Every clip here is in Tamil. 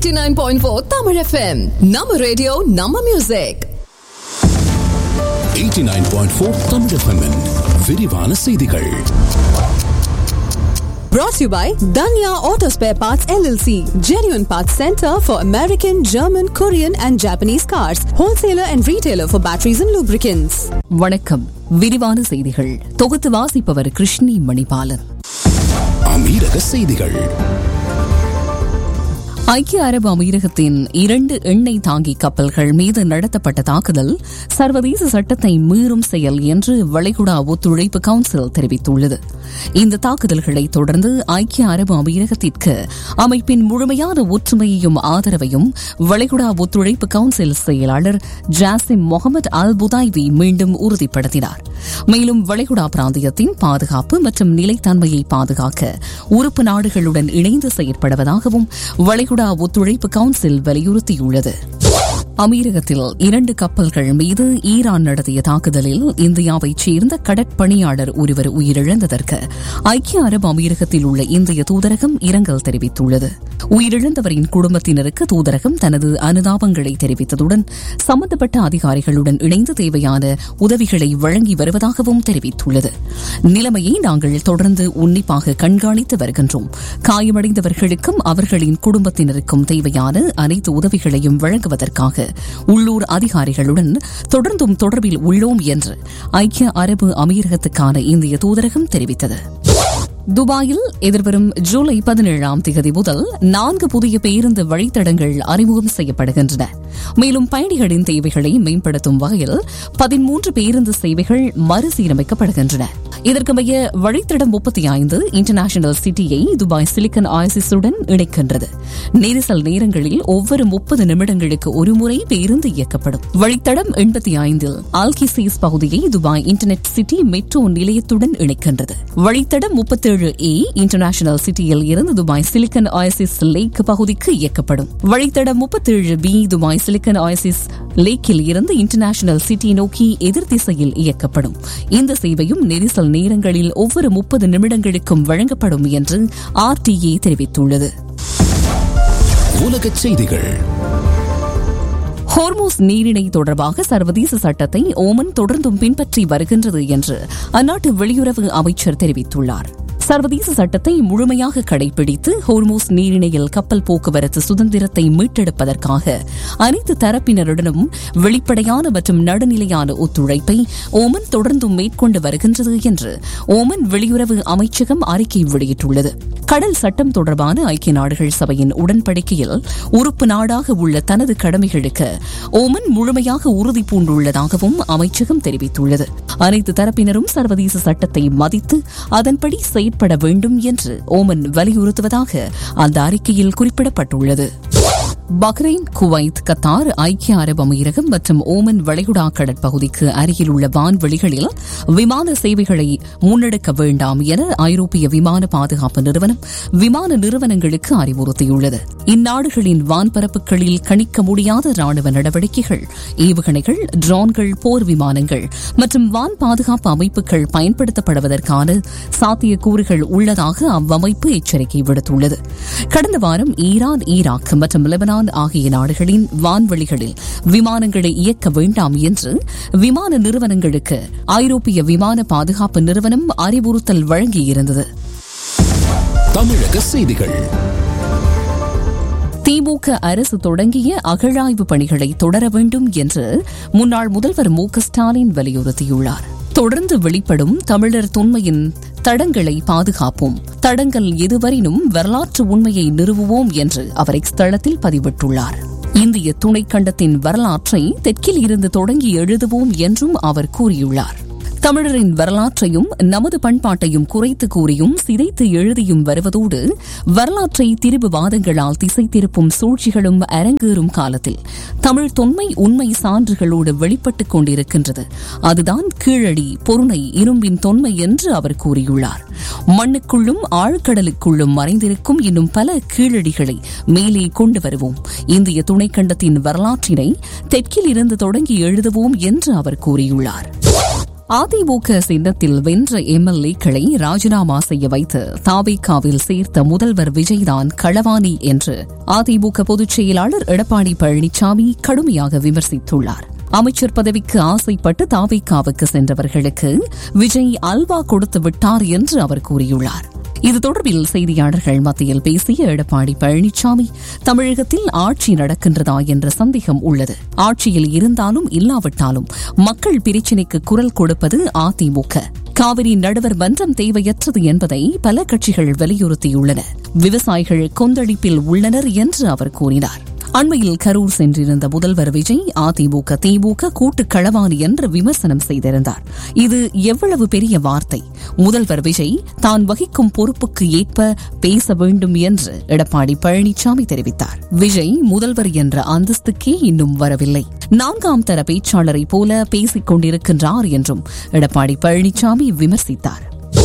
89.4 Tamil FM. Nama radio, Nama music. 89.4 Tamil FM -இன் விரிவான செய்திகள் Brought to you by Danya Auto Spare Parts LLC. Genuine Parts Center for American, German, Korean and Japanese cars. Wholesaler and retailer for batteries and lubricants. வணக்கம் விரிவான செய்திகள் தொகுத்து வாசிப்பவர் கிருஷ்ணி மணிபாலன் அமீரக செய்திகள் ஐக்கிய அரபு அமீரகத்தின் இரண்டு எண்ணெய் தாங்கி கப்பல்கள் மீது நடத்தப்பட்ட தாக்குதல் சர்வதேச சட்டத்தை மீறும் செயல் என்று வளைகுடா ஒத்துழைப்பு கவுன்சில் தெரிவித்துள்ளது இந்த தாக்குதல்களை தொடர்ந்து ஐக்கிய அரபு அமீரகத்திற்கு அமைப்பின் முழுமையான ஒற்றுமையையும் ஆதரவையும் வளைகுடா ஒத்துழைப்பு கவுன்சில் செயலாளர் ஜாசிம் முகமது அல் புதாய்வி மீண்டும் உறுதிப்படுத்தினார் மேலும் வளைகுடா பிராந்தியத்தின் பாதுகாப்பு மற்றும் நிலைத்தன்மையை பாதுகாக்க உறுப்பு நாடுகளுடன் இணைந்து செயற்படுவதாகவும் வளைகுடா ஒத்துழைப்பு கவுன்சில் வலியுறுத்தியுள்ளது அமீரகத்தில் இரண்டு கப்பல்கள் மீது ஈரான் நடத்திய தாக்குதலில் இந்தியாவைச் சேர்ந்த கடற்பணியாளர் ஒருவர் உயிரிழந்ததற்கு ஐக்கிய அரபு அமீரகத்தில் உள்ள இந்திய தூதரகம் இரங்கல் தெரிவித்துள்ளது உயிரிழந்தவரின் குடும்பத்தினருக்கு தூதரகம் தனது அனுதாபங்களை தெரிவித்ததுடன் சம்பந்தப்பட்ட அதிகாரிகளுடன் இணைந்து தேவையான உதவிகளை வழங்கி வருவதாகவும் தெரிவித்துள்ளது நிலைமையை நாங்கள் தொடர்ந்து உன்னிப்பாக கண்காணித்து வருகின்றோம் காயமடைந்தவர்களுக்கும் அவர்களின் குடும்பத்தினருக்கும் தேவையான அனைத்து உதவிகளையும் வழங்குவதற்காக உள்ளூர் அதிகாரிகளுடன் தொடர்ந்தும் தொடர்பில் உள்ளோம் என்று ஐக்கிய அரபு அமீரகத்துக்கான இந்திய தூதரகம் தெரிவித்தது துபாயில் எதிர்வரும் ஜூலை பதினேழாம் தேதி முதல் நான்கு புதிய பேருந்து வழித்தடங்கள் அறிமுகம் செய்யப்படுகின்றன மேலும் பயணிகளின் தேவைகளை மேம்படுத்தும் வகையில் பதிமூன்று பேருந்து சேவைகள் மறுசீரமைக்கப்படுகின்றன இதற்கமைய வழித்தடம் முப்பத்தி ஐந்து இன்டர்நேஷனல் சிட்டியை துபாய் சிலிக்கன் ஆயசிஸுடன் இணைக்கின்றது நெரிசல் நேரங்களில் ஒவ்வொரு முப்பது நிமிடங்களுக்கு ஒருமுறை பேருந்து இயக்கப்படும் வழித்தடம் எண்பத்தி ஐந்தில் ஆல்கிசீஸ் பகுதியை துபாய் இன்டர்நெட் சிட்டி மெட்ரோ நிலையத்துடன் இணைக்கின்றது வழித்தடம் முப்பத்தேழு ஏ இன்டர்நேஷனல் சிட்டியில் இருந்து துபாய் சிலிக்கன் ஆயசிஸ் லேக் பகுதிக்கு இயக்கப்படும் வழித்தடம் முப்பத்தேழு பி துபாய் சிலிக்கன் ஆயசிஸ் லேக்கில் இருந்து இன்டர்நேஷனல் சிட்டி நோக்கி எதிர் திசையில் இயக்கப்படும் இந்த சேவையும் நெரிசல் நேரங்களில் ஒவ்வொரு முப்பது நிமிடங்களுக்கும் வழங்கப்படும் என்று ஆர்டிஏ தெரிவித்துள்ளது உலகச் செய்திகள் ஹோர்மோஸ் நீரிணை தொடர்பாக சர்வதேச சட்டத்தை ஓமன் தொடர்ந்தும் பின்பற்றி வருகின்றது என்று அந்நாட்டு வெளியுறவு அமைச்சர் தெரிவித்துள்ளார் சர்வதேச சட்டத்தை முழுமையாக கடைபிடித்து ஹோர்மோஸ் நீரிணையில் கப்பல் போக்குவரத்து சுதந்திரத்தை மீட்டெடுப்பதற்காக அனைத்து தரப்பினருடனும் வெளிப்படையான மற்றும் நடுநிலையான ஒத்துழைப்பை ஓமன் தொடர்ந்தும் மேற்கொண்டு வருகின்றது என்று ஓமன் வெளியுறவு அமைச்சகம் அறிக்கை வெளியிட்டுள்ளது கடல் சட்டம் தொடர்பான ஐக்கிய நாடுகள் சபையின் உடன்படிக்கையில் உறுப்பு நாடாக உள்ள தனது கடமைகளுக்கு ஓமன் முழுமையாக உறுதி பூண்டுள்ளதாகவும் அமைச்சகம் தெரிவித்துள்ளது அனைத்து தரப்பினரும் சர்வதேச சட்டத்தை மதித்து அதன்படி செயற்பட வேண்டும் என்று ஓமன் வலியுறுத்துவதாக அந்த அறிக்கையில் குறிப்பிடப்பட்டுள்ளது பஹ்ரைன் குவைத் கத்தார் ஐக்கிய அரபு அமீரகம் மற்றும் ஓமன் வளைகுடா கடற்பகுதிக்கு அருகில் உள்ள வான்வெளிகளில் விமான சேவைகளை முன்னெடுக்க வேண்டாம் என ஐரோப்பிய விமான பாதுகாப்பு நிறுவனம் விமான நிறுவனங்களுக்கு அறிவுறுத்தியுள்ளது இந்நாடுகளின் வான்பரப்புகளில் கணிக்க முடியாத ராணுவ நடவடிக்கைகள் ஏவுகணைகள் ட்ரோன்கள் போர் விமானங்கள் மற்றும் வான் பாதுகாப்பு அமைப்புகள் பயன்படுத்தப்படுவதற்கான சாத்தியக்கூறுகள் உள்ளதாக அவ்வமைப்பு எச்சரிக்கை விடுத்துள்ளது கடந்த வாரம் ஈரான் ஈராக் மற்றும் லெபனான் ஆகிய நாடுகளின் வான்வெளிகளில் விமானங்களை இயக்க வேண்டாம் என்று விமான நிறுவனங்களுக்கு ஐரோப்பிய விமான பாதுகாப்பு நிறுவனம் அறிவுறுத்தல் வழங்கியிருந்தது தமிழக செய்திகள் திமுக அரசு தொடங்கிய அகழாய்வு பணிகளை தொடர வேண்டும் என்று முன்னாள் முதல்வர் மு க ஸ்டாலின் வலியுறுத்தியுள்ளார் தொடர்ந்து வெளிப்படும் தமிழர் தொன்மையின் தடங்களை பாதுகாப்போம் தடங்கள் எதுவரினும் வரலாற்று உண்மையை நிறுவுவோம் என்று அவர் எக்ஸ் தளத்தில் பதிவிட்டுள்ளார் இந்திய துணைக்கண்டத்தின் வரலாற்றை தெற்கில் இருந்து தொடங்கி எழுதுவோம் என்றும் அவர் கூறியுள்ளார் தமிழரின் வரலாற்றையும் நமது பண்பாட்டையும் குறைத்து கூறியும் சிதைத்து எழுதியும் வருவதோடு வரலாற்றை திரிபுவாதங்களால் திசை திருப்பும் சூழ்ச்சிகளும் அரங்கேறும் காலத்தில் தமிழ் தொன்மை உண்மை சான்றுகளோடு வெளிப்பட்டுக் கொண்டிருக்கின்றது அதுதான் கீழடி பொருணை இரும்பின் தொன்மை என்று அவர் கூறியுள்ளார் மண்ணுக்குள்ளும் ஆழ்கடலுக்குள்ளும் மறைந்திருக்கும் இன்னும் பல கீழடிகளை மேலே கொண்டு வருவோம் இந்திய துணைக்கண்டத்தின் வரலாற்றினை தெற்கில் இருந்து தொடங்கி எழுதுவோம் என்று அவர் கூறியுள்ளார் அதிமுக சின்னத்தில் வென்ற எம்எல்ஏக்களை ராஜினாமா செய்ய வைத்து தாவேக்காவில் சேர்த்த முதல்வர் விஜய்தான் களவாணி என்று அதிமுக பொதுச் செயலாளர் எடப்பாடி பழனிசாமி கடுமையாக விமர்சித்துள்ளார் அமைச்சர் பதவிக்கு ஆசைப்பட்டு தாவேக்காவுக்கு சென்றவர்களுக்கு விஜய் அல்வா கொடுத்து விட்டார் என்று அவர் கூறியுள்ளார் இது தொடர்பில் செய்தியாளர்கள் மத்தியில் பேசிய எடப்பாடி பழனிசாமி தமிழகத்தில் ஆட்சி நடக்கின்றதா என்ற சந்தேகம் உள்ளது ஆட்சியில் இருந்தாலும் இல்லாவிட்டாலும் மக்கள் பிரச்சினைக்கு குரல் கொடுப்பது அதிமுக காவிரி நடுவர் மன்றம் தேவையற்றது என்பதை பல கட்சிகள் வலியுறுத்தியுள்ளன விவசாயிகள் கொந்தளிப்பில் உள்ளனர் என்று அவர் கூறினார் அண்மையில் கரூர் சென்றிருந்த முதல்வர் விஜய் அதிமுக திமுக கூட்டு களவாணி என்று விமர்சனம் செய்திருந்தார் இது எவ்வளவு பெரிய வார்த்தை முதல்வர் விஜய் தான் வகிக்கும் பொறுப்புக்கு ஏற்ப பேச வேண்டும் என்று எடப்பாடி பழனிசாமி தெரிவித்தார் விஜய் முதல்வர் என்ற அந்தஸ்துக்கே இன்னும் வரவில்லை நான்காம் தர பேச்சாளரை போல பேசிக் கொண்டிருக்கின்றார் என்றும் எடப்பாடி பழனிசாமி விமர்சித்தார்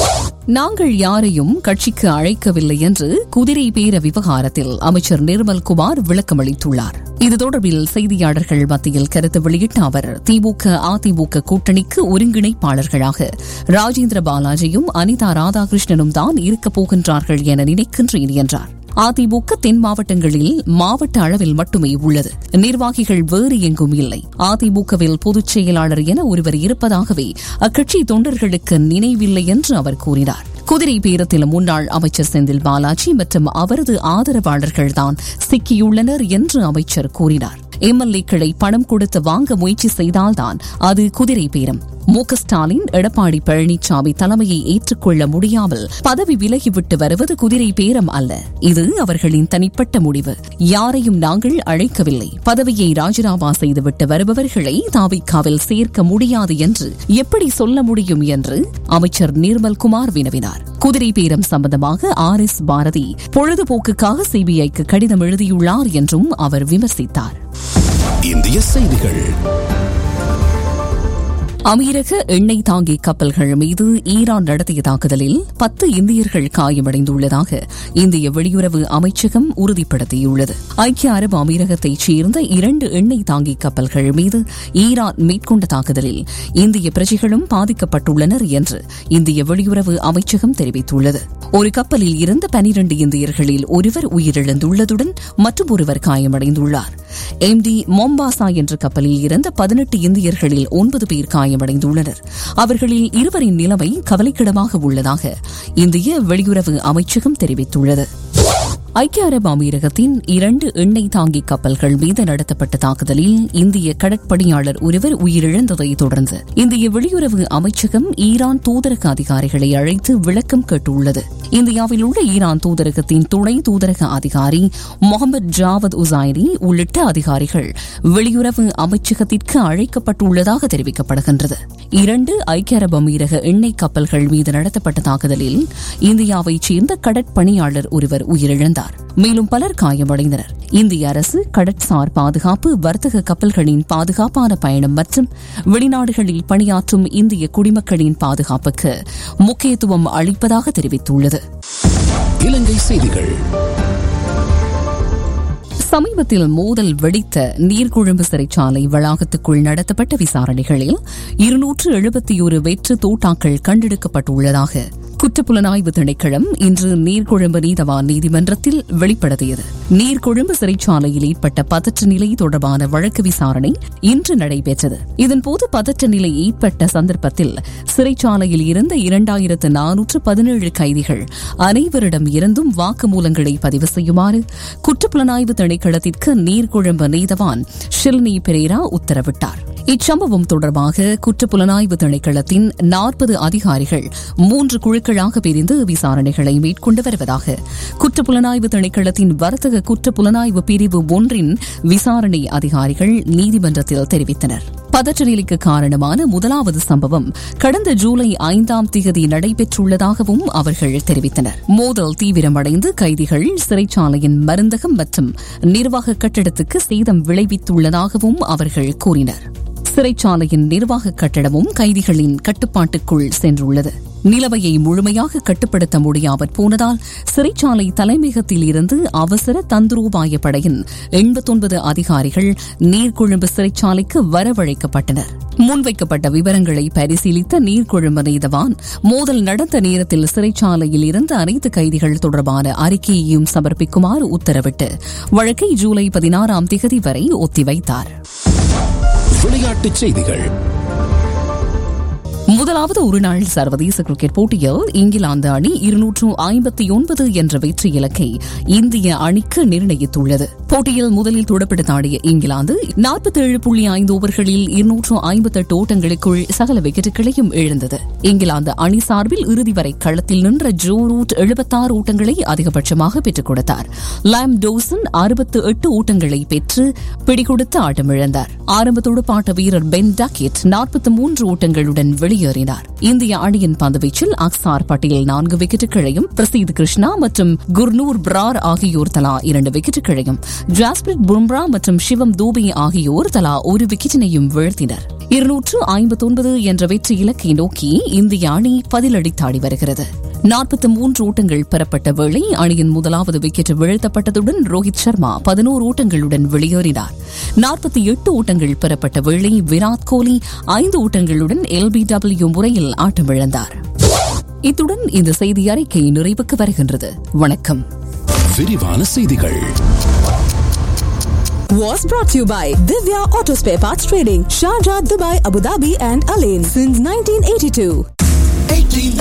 நாங்கள் யாரையும் கட்சிக்கு அழைக்கவில்லை என்று குதிரை பேர விவகாரத்தில் அமைச்சர் நிர்மல்குமார் விளக்கமளித்துள்ளார் இது தொடர்பில் செய்தியாளர்கள் மத்தியில் கருத்து வெளியிட்ட அவர் திமுக அதிமுக கூட்டணிக்கு ஒருங்கிணைப்பாளர்களாக ராஜேந்திர பாலாஜியும் அனிதா ராதாகிருஷ்ணனும் தான் இருக்கப் போகின்றார்கள் என நினைக்கின்றேன் என்றார் அதிமுக தென் மாவட்டங்களில் மாவட்ட அளவில் மட்டுமே உள்ளது நிர்வாகிகள் வேறு எங்கும் இல்லை அதிமுகவில் பொதுச் செயலாளர் என ஒருவர் இருப்பதாகவே அக்கட்சி தொண்டர்களுக்கு நினைவில்லை என்று அவர் கூறினார் குதிரை பேரத்தில் முன்னாள் அமைச்சர் செந்தில் பாலாஜி மற்றும் அவரது ஆதரவாளர்கள்தான் சிக்கியுள்ளனர் என்று அமைச்சர் கூறினார் எம்எல்ஏக்களை பணம் கொடுத்து வாங்க முயற்சி செய்தால்தான் அது குதிரை பேரம் மு க ஸ்டாலின் எடப்பாடி பழனிசாமி தலைமையை ஏற்றுக்கொள்ள முடியாமல் பதவி விலகிவிட்டு வருவது குதிரை பேரம் அல்ல இது அவர்களின் தனிப்பட்ட முடிவு யாரையும் நாங்கள் அழைக்கவில்லை பதவியை ராஜினாமா செய்துவிட்டு வருபவர்களை தாவிக்காவில் சேர்க்க முடியாது என்று எப்படி சொல்ல முடியும் என்று அமைச்சர் நிர்மல்குமார் வினவினார் குதிரை பேரம் சம்பந்தமாக ஆர் எஸ் பாரதி பொழுதுபோக்குக்காக சிபிஐக்கு கடிதம் எழுதியுள்ளார் என்றும் அவர் விமர்சித்தார் இந்திய செய்திகள் அமீரக எண்ணெய் தாங்கி கப்பல்கள் மீது ஈரான் நடத்திய தாக்குதலில் பத்து இந்தியர்கள் காயமடைந்துள்ளதாக இந்திய வெளியுறவு அமைச்சகம் உறுதிப்படுத்தியுள்ளது ஐக்கிய அரபு அமீரகத்தைச் சேர்ந்த இரண்டு எண்ணெய் தாங்கி கப்பல்கள் மீது ஈரான் மேற்கொண்ட தாக்குதலில் இந்திய பிரஜைகளும் பாதிக்கப்பட்டுள்ளனர் என்று இந்திய வெளியுறவு அமைச்சகம் தெரிவித்துள்ளது ஒரு கப்பலில் இருந்த பனிரண்டு இந்தியர்களில் ஒருவர் உயிரிழந்துள்ளதுடன் மற்றும் ஒருவர் காயமடைந்துள்ளார் எம் டி மொம்பாசா என்ற கப்பலில் இருந்த பதினெட்டு இந்தியர்களில் ஒன்பது பேர் காயமடைந்துள்ளனர் அவர்களில் இருவரின் நிலைமை கவலைக்கிடமாக உள்ளதாக இந்திய வெளியுறவு அமைச்சகம் தெரிவித்துள்ளது ஐக்கிய அரபு அமீரகத்தின் இரண்டு எண்ணெய் தாங்கி கப்பல்கள் மீது நடத்தப்பட்ட தாக்குதலில் இந்திய கடற்பணியாளர் ஒருவர் உயிரிழந்ததை தொடர்ந்து இந்திய வெளியுறவு அமைச்சகம் ஈரான் தூதரக அதிகாரிகளை அழைத்து விளக்கம் கேட்டுள்ளது இந்தியாவில் உள்ள ஈரான் தூதரகத்தின் துணை தூதரக அதிகாரி முகமது ஜாவத் உசாயிரி உள்ளிட்ட அதிகாரிகள் வெளியுறவு அமைச்சகத்திற்கு அழைக்கப்பட்டுள்ளதாக தெரிவிக்கப்படுகின்றது இரண்டு ஐக்கிய அரபு அமீரக எண்ணெய் கப்பல்கள் மீது நடத்தப்பட்ட தாக்குதலில் இந்தியாவைச் சேர்ந்த கடற்பணியாளர் ஒருவர் உயிரிழந்தார் மேலும் பலர் காயமடைந்தனர் இந்திய அரசு கடற்சார் பாதுகாப்பு வர்த்தக கப்பல்களின் பாதுகாப்பான பயணம் மற்றும் வெளிநாடுகளில் பணியாற்றும் இந்திய குடிமக்களின் பாதுகாப்புக்கு முக்கியத்துவம் அளிப்பதாக தெரிவித்துள்ளது இலங்கை செய்திகள் சமீபத்தில் மோதல் வெடித்த நீர்கொழும்பு சிறைச்சாலை வளாகத்துக்குள் நடத்தப்பட்ட விசாரணைகளில் இருநூற்று எழுபத்தி ஒரு வெற்று தோட்டாக்கள் கண்டெடுக்கப்பட்டுள்ளதாக குற்றப்புலனாய்வு திணைக்களம் இன்று நீர்கொழும்பு நீதவான் நீதிமன்றத்தில் வெளிப்படுத்தியது நீர்கொழும்பு சிறைச்சாலையில் ஏற்பட்ட பதற்ற நிலை தொடர்பான வழக்கு விசாரணை இன்று நடைபெற்றது இதன்போது பதற்ற நிலை ஏற்பட்ட சந்தர்ப்பத்தில் சிறைச்சாலையில் இருந்த இரண்டாயிரத்து நானூற்று பதினேழு கைதிகள் அனைவரிடம் இருந்தும் வாக்குமூலங்களை பதிவு செய்யுமாறு குற்றப்புலனாய்வு திணைக்களத்திற்கு நீர்கொழும்பு நீதவான் ஷில்னி பெரேரா உத்தரவிட்டார் இச்சம்பவம் தொடர்பாக குற்றப்புலனாய்வு திணைக்களத்தின் நாற்பது அதிகாரிகள் மூன்று குழுக்களாக பிரிந்து விசாரணைகளை மேற்கொண்டு வருவதாக குற்றப்புலனாய்வு திணைக்களத்தின் வர்த்தக குற்றப்புலனாய்வு பிரிவு ஒன்றின் விசாரணை அதிகாரிகள் நீதிமன்றத்தில் தெரிவித்தனர் பதற்ற நிலைக்கு காரணமான முதலாவது சம்பவம் கடந்த ஜூலை ஐந்தாம் தேதி நடைபெற்றுள்ளதாகவும் அவர்கள் தெரிவித்தனர் மோதல் தீவிரமடைந்து கைதிகள் சிறைச்சாலையின் மருந்தகம் மற்றும் நிர்வாக கட்டிடத்துக்கு சேதம் விளைவித்துள்ளதாகவும் அவர்கள் கூறினர் சிறைச்சாலையின் நிர்வாக கட்டடமும் கைதிகளின் கட்டுப்பாட்டுக்குள் சென்றுள்ளது நிலைமையை முழுமையாக கட்டுப்படுத்த முடியாமற் போனதால் சிறைச்சாலை தலைமையகத்தில் இருந்து அவசர தந்திரோபாய படையின் எண்பத்தொன்பது அதிகாரிகள் நீர்கொழும்பு சிறைச்சாலைக்கு வரவழைக்கப்பட்டனர் முன்வைக்கப்பட்ட விவரங்களை பரிசீலித்த நீர்கொழும்பு நீதவான் மோதல் நடந்த நேரத்தில் சிறைச்சாலையில் இருந்த அனைத்து கைதிகள் தொடர்பான அறிக்கையையும் சமர்ப்பிக்குமாறு உத்தரவிட்டு வழக்கை ஜூலை பதினாறாம் திகதி வரை ஒத்திவைத்தார் விளையாட்டுச் செய்திகள் முதலாவது ஒருநாள் சர்வதேச கிரிக்கெட் போட்டியில் இங்கிலாந்து அணி இருநூற்று ஐம்பத்தி ஒன்பது என்ற வெற்றி இலக்கை இந்திய அணிக்கு நிர்ணயித்துள்ளது போட்டியில் முதலில் துடுப்படுத்த ஆடிய இங்கிலாந்து நாற்பத்தேழு புள்ளி ஐந்து ஓவர்களில் இருநூற்று ஐம்பத்தெட்டு ஓட்டங்களுக்குள் சகல விக்கெட்டுகளையும் இழந்தது இங்கிலாந்து அணி சார்பில் இறுதி வரை களத்தில் நின்ற ஜோ ரூட் எழுபத்தாறு ஓட்டங்களை அதிகபட்சமாக பெற்றுக் கொடுத்தார் லாம் டோசன் அறுபத்து எட்டு ஓட்டங்களை பெற்று பிடிகொடுத்து ஆட்டமிழந்தார் ஆரம்ப துடுப்பாட்ட வீரர் பென் டக்கெட் நாற்பத்தி மூன்று ஓட்டங்களுடன் வெளியேறினார் இந்திய அணியின் பந்துவீச்சில் அக்சார் பட்டேல் நான்கு விக்கெட்டுகளையும் பிரசீத் கிருஷ்ணா மற்றும் குர்னூர் பிரார் ஆகியோர் தலா இரண்டு விக்கெட்டுகளையும் ஜாஸ்பிரிட் பும்ரா மற்றும் சிவம் தூபே ஆகியோர் தலா ஒரு விக்கெட்டினையும் வீழ்த்தினர் இருநூற்று ஐம்பத்தொன்பது என்ற வெற்றி இலக்கை நோக்கி இந்திய அணி பதிலடித்தாடி வருகிறது நாற்பத்தி மூன்று ஓட்டங்கள் பெறப்பட்ட வேளை அணியின் முதலாவது விக்கெட் வீழ்த்தப்பட்டதுடன் ரோஹித் சர்மா பதினோரு ஓட்டங்களுடன் வெளியேறினார் நாற்பத்தி எட்டு ஓட்டங்கள் பெறப்பட்ட வேளை விராட் கோலி ஐந்து ஓட்டங்களுடன் எல்பிடபிள்யூ முறையில் ஆட்டமிழந்தார் இத்துடன் இந்த செய்தி அறிக்கை நிறைவுக்கு வருகின்றது வணக்கம் விரிவான செய்திகள் Was brought to you by Divya Auto Spare Parts Trading, Sharjah, Dubai, Abu Dhabi, and Alain since 1982.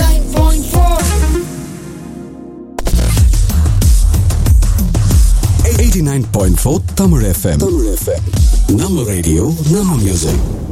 89.4 Tamil FM. Tamil FM. நம்ம ரேடியோ நம்ம மியூசிக்